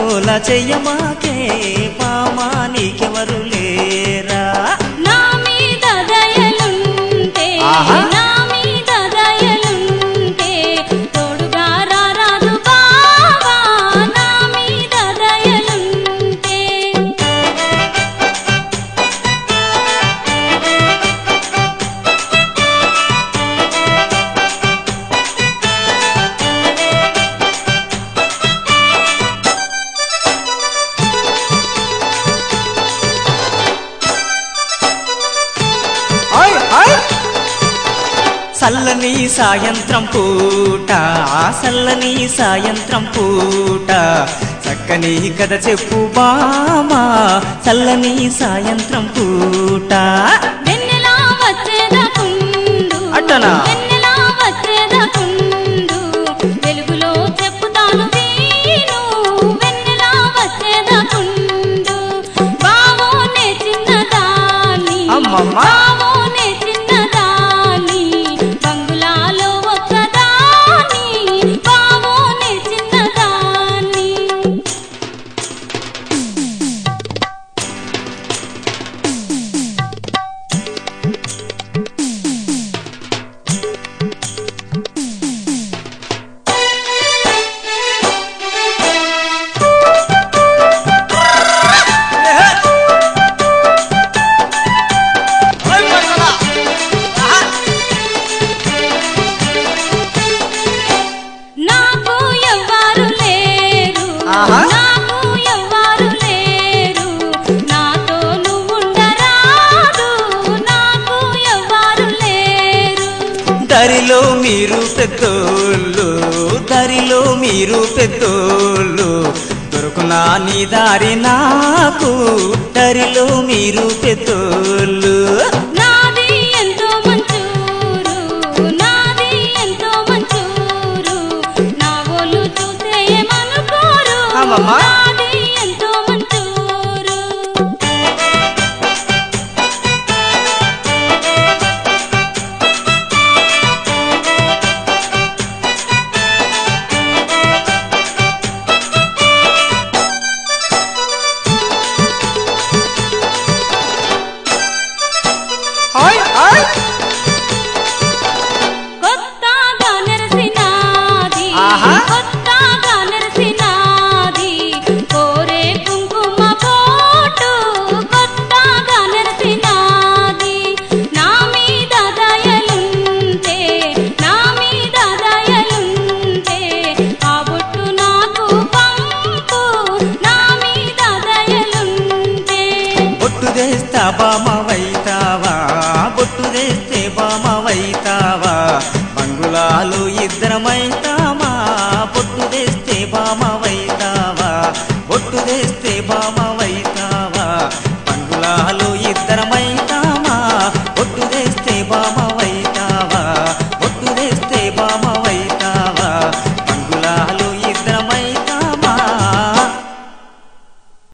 గోల చెయ్యమాకే పామా నీకెవరు లేరా నా మీద దయలుంటే ఆహా. నా మీద దయలుంటే తోడుగా రారాదు బావా నా మీద దయలుంటే చల్లని సాయంత్రం పూట చల్లని సాయంత్రం పూట చక్కని కథ చెప్పు బామా చల్లని సాయంత్రం పూట వెన్నెలా వచ్చేదకుండు అట్టనా? వెన్నెలా వచ్చేదకుండు వెలుగులో చెప్పుతాను వీను వెన్నెలా వచ్చేదకుండు బావోనే చిన్నదాని అమ్మమ్మ. బావోనే చిన్నదాని బంగుళాలో ఒక్కదాని బావోనే చిన్నదాని నాకు ఎవ్వరు లేరు ఆహా. నాకు ఎవ్వరు లేరు నాతో నువ్వుండరాదు నాకు ఎవ్వరు లేరు దరిలో మీరు పెద్దోళ్ళు దరిలో మీరు పెద్దోళ్ళు దొరుకునా నీ దారి నాకు దరిలో మీరు పెద్దోళ్ళు నాది ఎంతో మంచూరు నాది ఎంతో మంచూరు నా ఒళ్ళు చూస్తే ఏమనుకోరు అమ్మమ్మ. నాది ఎంతో మంచూరు కొత్తగా నెరసినాది ఆహా. కొత్తగా నెరసినాది కోరే కుంకుమ పోటు కొత్తగా నెరసినాది నా మీద దయలుంటే నా మీద దయలుంటే ఆ బొట్టు నాకు పంపు నా మీద దయలుంటే బొట్టు తెస్తా బామ వైతావా బొట్టు తెస్తే బామ వైతావా